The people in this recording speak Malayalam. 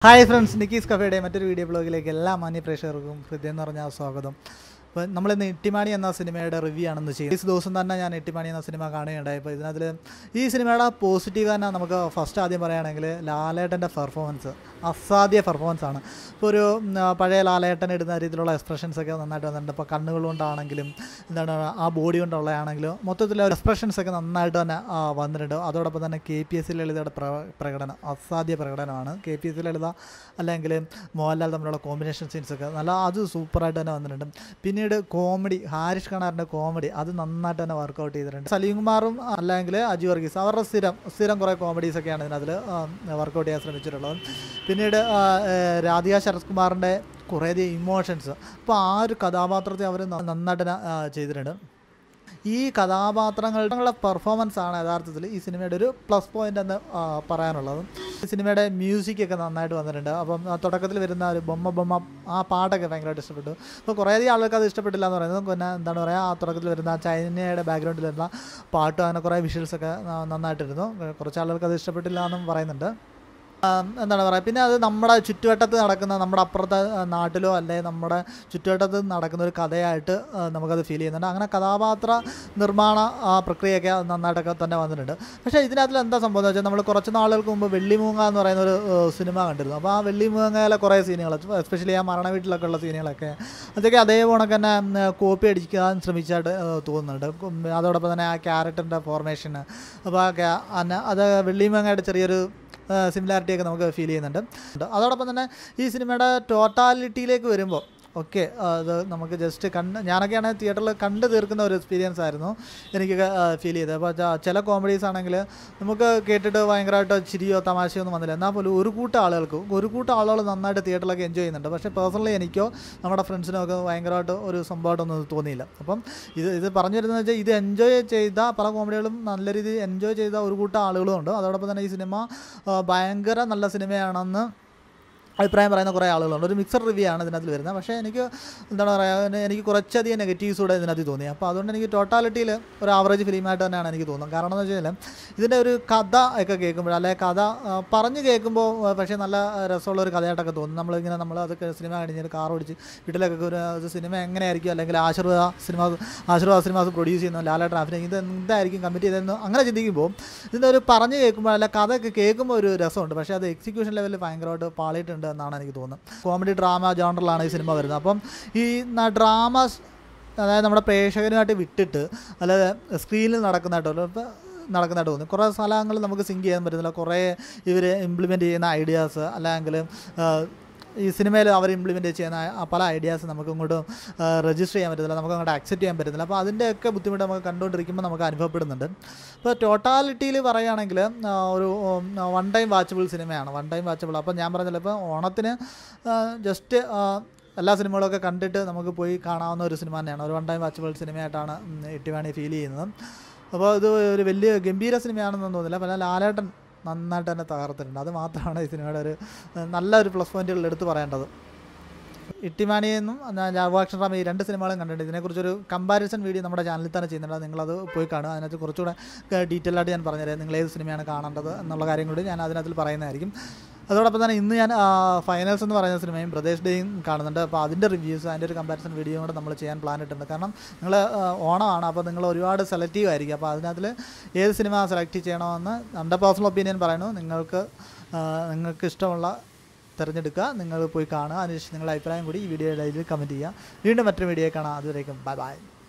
ഹായ് ഫ്രണ്ട്സ് നിക്കീസ് കഫേയുടെ മറ്റൊരു വീഡിയോ ബ്ലോഗിലേക്ക് എല്ലാ മാന്യ പ്രേക്ഷകർക്കും ഹൃദയം നിറഞ്ഞ സ്വാഗതം അപ്പോൾ നമ്മളിന്ന് ഇട്ടിമാണി എന്ന സിനിമയുടെ റിവ്യൂ ആണെന്ന് ചെയ്യും ഈ ദിവസം തന്നെ ഞാൻ ഇട്ടിമാണി എന്ന സിനിമ കാണുകയുണ്ടായി അപ്പോൾ ഇതിനകത്തിൽ ഈ സിനിമയുടെ പോസിറ്റീവ് തന്നെ നമുക്ക് ഫസ്റ്റ് ആദ്യം പറയുകയാണെങ്കിൽ ലാലേട്ടൻ്റെ പെർഫോമൻസ് അസാധ്യ പെർഫോമൻസ് ആണ് ഇപ്പോൾ ഒരു ഉം, ആ, പഴയ ലാലേട്ടൻ ഇടുന്ന രീതിയിലുള്ള എക്സ്പ്രഷൻസ് ഒക്കെ നന്നായിട്ട് വന്നിട്ടുണ്ട് ഇപ്പോൾ കണ്ണുകൾ കൊണ്ടാണെങ്കിലും എന്താണ് ആ ബോഡി കൊണ്ടുള്ളതാണെങ്കിലും മൊത്തത്തിൽ എക്സ്പ്രഷൻസ് ഒക്കെ നന്നായിട്ട് തന്നെ ആ, വന്നിട്ടുണ്ട് അതോടൊപ്പം തന്നെ കെ പി എസ് സി ലളിതയുടെ പ്ര- പ്രകടനം അസാധ്യ പ്രകടനമാണ് K P S C Lalitha അല്ലെങ്കിൽ മോഹൻലാൽ തമ്മിലുള്ള കോമ്പിനേഷൻ സീൻസ് ഒക്കെ നല്ല അത് സൂപ്പറായിട്ട് തന്നെ വന്നിട്ടുണ്ട് പിന്നീട് കോമഡി ഹാരിഷ് ഖണാറിൻ്റെ കോമഡി അത് നന്നായിട്ട് തന്നെ വർക്കൗട്ട് ചെയ്തിട്ടുണ്ട് സലീം കുമാറും അല്ലെങ്കിൽ അജു വർഗീസ് അവരുടെ സ്ഥിരം സ്ഥിരം കുറേ കോമഡീസ് ഒക്കെയാണ് ഇതിനകത്തിൽ വർക്കൗട്ട് ചെയ്യാൻ ശ്രമിച്ചിട്ടുള്ളത് പിന്നീട് ആ, ഏഹ്, രാധിക ശരത് കുമാറിൻ്റെ കുറേയധികം ഇമോഷൻസ് അപ്പോൾ ആ ഒരു കഥാപാത്രത്തെ അവർ നന്നായിട്ട് തന്നെ ആ, ചെയ്തിട്ടുണ്ട് ഈ കഥാപാത്രങ്ങളുടെ പെർഫോമൻസ് ആണ് യഥാർത്ഥത്തിൽ ഈ സിനിമയുടെ ഒരു പ്ലസ് പോയിന്റ് എന്ന് ആ, പറയാനുള്ളത് ഈ സിനിമയുടെ മ്യൂസിക് ഒക്കെ നന്നായിട്ട് വന്നിട്ടുണ്ട് അപ്പം ആ തുടക്കത്തിൽ വരുന്ന ഒരു ബൊമ്മ ബൊമ്മ ആ പാട്ടൊക്കെ ഭയങ്കരമായിട്ട് ഇഷ്ടപ്പെട്ടു അപ്പോൾ കുറേയധികം ആളുകൾക്ക് അത് ഇഷ്ടപ്പെട്ടില്ല എന്ന് പറയുന്നത് പിന്നെ എന്താണ് പറയുക ആ തുടക്കത്തിൽ വരുന്ന ആ ചൈനയുടെ ബാക്ക്ഗ്രൗണ്ടിൽ വരുന്ന പാട്ട് അങ്ങനെ കുറേ വിഷ്വൽസ് ഒക്കെ ന- നന്നായിട്ടിരുന്നു കുറച്ച് ആളുകൾക്ക് അത് ഇഷ്ടപ്പെട്ടില്ല എന്നും പറയുന്നുണ്ട് ആം, എന്താണ് പറയുക പിന്നെ അത് നമ്മുടെ ചുറ്റുവട്ടത്ത് നടക്കുന്ന നമ്മുടെ അപ്പുറത്തെ ആ, നാട്ടിലോ അല്ലെങ്കിൽ നമ്മുടെ ചുറ്റുവട്ടത്ത് നടക്കുന്ന ഒരു കഥയായിട്ട് ആ, നമുക്കത് ഫീൽ ചെയ്യുന്നുണ്ട് അങ്ങനെ കഥാപാത്ര നിർമ്മാണ ആ, പ്രക്രിയയൊക്കെ നന്നായിട്ടൊക്കെ തന്നെ വന്നിട്ടുണ്ട് പക്ഷേ ഇതിനകത്തിൽ എന്താ സംഭവം എന്ന് വെച്ചാൽ നമ്മൾ കുറച്ച് നാളുകൾക്ക് മുമ്പ് വെള്ളിമൂങ്ങ എന്ന് പറയുന്ന ഒരു ഏ, സിനിമ കണ്ടിരുന്നു അപ്പോൾ ആ വെള്ളിമൂങ്ങയിലെ കുറേ സീനുകൾ എസ്പെഷ്യലി ആ മരണ വീട്ടിലൊക്കെ ഉള്ള സീനുകളൊക്കെ അതൊക്കെ അതേപോലെ തന്നെ ഉം, കോപ്പി അടിക്കാൻ ശ്രമിച്ചായിട്ട് ഏ, തോന്നുന്നുണ്ട് ഉം, അതോടൊപ്പം തന്നെ ആ ക്യാരക്ടറിൻ്റെ ഫോർമേഷന് അപ്പോൾ ആ ക്യാ- അന്ന- അത് വെള്ളിമൂങ്ങയുടെ ചെറിയൊരു സിമിലാരിറ്റി ഒക്കെ നമുക്ക് ഫീൽ ചെയ്യുന്നുണ്ട് അതോടൊപ്പം തന്നെ ഈ സിനിമയുടെ ടോട്ടാലിറ്റിയിലേക്ക് വരുമ്പോൾ ഓക്കെ അത് നമുക്ക് ജസ്റ്റ് കണ്ട് ഞാനൊക്കെയാണ് തിയേറ്ററിൽ കണ്ട് തീർക്കുന്ന ഒരു എക്സ്പീരിയൻസ് ആയിരുന്നു എനിക്ക് ഫീൽ ചെയ്തത് അപ്പോൾ ച- ചില കോമഡീസ് ആണെങ്കിൽ നമുക്ക് കേട്ടിട്ട് ഭയങ്കരമായിട്ട് ചിരിയോ തമാശയോ ഒന്നും വന്നില്ല എന്നാൽ പോലും ഒരു കൂട്ടം ആളുകൾക്ക് ഒരു കൂട്ടം ആളുകൾ നന്നായിട്ട് തിയേറ്ററിലൊക്കെ എൻജോയ് ചെയ്യുന്നുണ്ട് പക്ഷേ പേഴ്സണലി എനിക്കോ നമ്മുടെ ഫ്രണ്ട്സിനോ ഒക്കെ ഭയങ്കരമായിട്ട് ഒരു സംഭവമായിട്ടൊന്നും തോന്നിയില്ല അപ്പം ഇത് ഇത് പറഞ്ഞു വരുന്നത് വെച്ചാൽ ഇത് എൻജോയ് ചെയ്ത പല കോമഡികളും നല്ല രീതിയിൽ എൻജോയ് ചെയ്ത ഒരു കൂട്ടം ആളുകളും ഉണ്ട് അതോടൊപ്പം തന്നെ ഈ സിനിമ ആ, ഭയങ്കര നല്ല സിനിമയാണെന്ന് അഭിപ്രായം പറയുന്ന കുറേ ആളുകളുണ്ട് ഒരു മിക്സഡ് റിവ്യൂ ആണ് ഇതിനകത്ത് വരുന്നത് പക്ഷേ എനിക്ക് എന്താണ് പറയുക എനിക്ക് കുറച്ചധികം നെഗറ്റീവ്സ് കൂടെ ഇതിനകത്ത് തോന്നി അപ്പോൾ അതുകൊണ്ട് എനിക്ക് ടോട്ടാലിറ്റിയിൽ ഒരു ആവറേജ് ഫിലിമായിട്ട് തന്നെയാണ് എനിക്ക് തോന്നുന്നത് കാരണം എന്ന് വെച്ച് കഴിഞ്ഞാൽ ഇതിൻ്റെ ഒരു കഥ ഒക്കെ കേൾക്കുമ്പോൾ അല്ലെങ്കിൽ കഥ ആ, പറഞ്ഞു കേൾക്കുമ്പോൾ ആ, പക്ഷേ നല്ല രസമുള്ള ഒരു കഥയായിട്ടൊക്കെ തോന്നും നമ്മളിങ്ങനെ നമ്മൾ അതൊക്കെ സിനിമ കഴിഞ്ഞിട്ട് കാർ ഓടിച്ച് വീട്ടിലൊക്കെ ഒരു ഒരു സിനിമ എങ്ങനെയായിരിക്കും അല്ലെങ്കിൽ Aashirvad cinema Aashirvad cinemas produce ചെയ്യുന്ന ലാല ട്രാഫിക് ഇത് എന്തായിരിക്കും കമ്മിറ്റ് ചെയ്തതെന്ന് അങ്ങനെ ചിന്തിക്കുമ്പോൾ ഇതിൻ്റെ ഒരു പറഞ്ഞു കേൾക്കുമ്പോൾ അല്ല കഥയൊക്കെ കേൾക്കുമ്പോൾ ഒരു രസമുണ്ട് പക്ഷേ അത് എക്സിക്യൂഷൻ ലെവലിൽ ഭയങ്കരമായിട്ട് പാളിയിട്ടുണ്ട് എന്നാണ് എനിക്ക് തോന്നുന്നത് കോമഡി ഡ്രാമ ജോണറിലാണ് ഈ സിനിമ വരുന്നത് അപ്പം ഈ ഡ്രാമ അതായത് നമ്മുടെ പ്രേക്ഷകരുമായിട്ട് വിട്ടിട്ട് അല്ലാതെ സ്ക്രീനിൽ നടക്കുന്നതായിട്ടല്ലോ ഇപ്പം നടക്കുന്നതായിട്ട് തോന്നി കുറേ സ്ഥലങ്ങൾ നമുക്ക് സിങ്ക് ചെയ്യാൻ പറ്റുന്നില്ല കുറേ ഇവർ ഇംപ്ലിമെൻറ്റ് ചെയ്യുന്ന ഐഡിയാസ് അല്ലെങ്കിൽ ഈ സിനിമയിൽ അവർ ഇംപ്ലിമെൻറ്റ് ചെയ്യുന്ന ആ പല ഐഡിയാസ് നമുക്ക് ഇങ്ങോട്ട് രജിസ്റ്റർ ചെയ്യാൻ പറ്റത്തില്ല നമുക്ക് അങ്ങോട്ട് അക്സെപ്റ്റ് ചെയ്യാൻ പറ്റുന്നില്ല അപ്പോൾ അതിൻ്റെയൊക്കെ ബുദ്ധിമുട്ട് നമുക്ക് കണ്ടുകൊണ്ടിരിക്കുമ്പോൾ നമുക്ക് അനുഭവപ്പെടുന്നുണ്ട് ഇപ്പോൾ ടോട്ടാലിറ്റിയിൽ പറയുകയാണെങ്കിൽ ആ, ഒരു വൺ ടൈം വാച്ചബിൾ സിനിമയാണ് വൺ ടൈം വാച്ചബിൾ അപ്പോൾ ഞാൻ പറഞ്ഞല്ലോ ഇപ്പോൾ ഓണത്തിന് ജസ്റ്റ് എല്ലാ സിനിമകളൊക്കെ കണ്ടിട്ട് നമുക്ക് പോയി കാണാവുന്ന ഒരു സിനിമ തന്നെയാണ് ഒരു വൺ ടൈം വാച്ചബിൾ സിനിമയായിട്ടാണ് ഉം, ഇട്ടിവാണി ഫീൽ ചെയ്യുന്നത് അപ്പോൾ ഇത് ഒരു വലിയ ഗംഭീര സിനിമയാണെന്നൊന്നും തോന്നില്ല പിന്നെ ലാലേട്ടൻ നന്നായിട്ട് തന്നെ തകർത്തിട്ടുണ്ട് അത് മാത്രമാണ് ഈ സിനിമയുടെ ഒരു ഏഹ്, നല്ലൊരു പ്ലസ് പോയിന്റുകൾ എടുത്ത് പറയേണ്ടത് ഇട്ടിമാണിയെന്നും ജാവാക്ഷൻ റാം ഈ രണ്ട് സിനിമകളും കണ്ടിട്ടുണ്ട് ഇതിനെക്കുറിച്ചൊരു കമ്പാരിസൺ വീഡിയോ നമ്മുടെ ചാനലിൽ തന്നെ ചെയ്യുന്നുണ്ട് അത് നിങ്ങളത് പോയി കാണുക അതിനകത്ത് കുറച്ചുകൂടെ ഡീറ്റെയിൽ ആയിട്ട് ഞാൻ പറഞ്ഞുതരാം നിങ്ങൾ ഏത് സിനിമയാണ് കാണേണ്ടത് എന്നുള്ള കാര്യം കൂടി ഞാൻ അതിനകത്ത് പറയുന്നതായിരിക്കും അതോടൊപ്പം തന്നെ ഇന്ന് ഞാൻ ഫൈനൽസ് എന്ന് പറയുന്ന സിനിമയും പ്രദേശ് ഡേയും കാണുന്നുണ്ട് അപ്പോൾ അതിൻ്റെ റിവ്യൂസ് അതിൻ്റെ ഒരു കമ്പാരിസൺ വീഡിയോ കൂടെ നമ്മൾ ചെയ്യാൻ പ്ലാൻ ഇട്ടിട്ടുണ്ട് കാരണം നിങ്ങൾ ഓണമാണ് അപ്പോൾ നിങ്ങൾ ഒരുപാട് സെലക്റ്റീവ് ആയിരിക്കും അപ്പോൾ അതിനകത്തിൽ ഏത് സിനിമ സെലക്ട് ചെയ്യണമെന്ന് എൻ്റെ പേഴ്സണൽ ഒപ്പീനിയൻ പറയുന്നു നിങ്ങൾക്ക് ആ, നിങ്ങൾക്ക് ഇഷ്ടമുള്ള തിരഞ്ഞെടുക്കുക നിങ്ങൾ പോയി കാണുക അതിനുശേഷം നിങ്ങളുടെ അഭിപ്രായം കൂടി ഈ വീഡിയോയുടെ ഇതിൽ കമൻറ്റ് ചെയ്യുക വീണ്ടും മറ്റൊരു വീഡിയോ കാണാം അതുവരേക്കും ബൈ ബൈ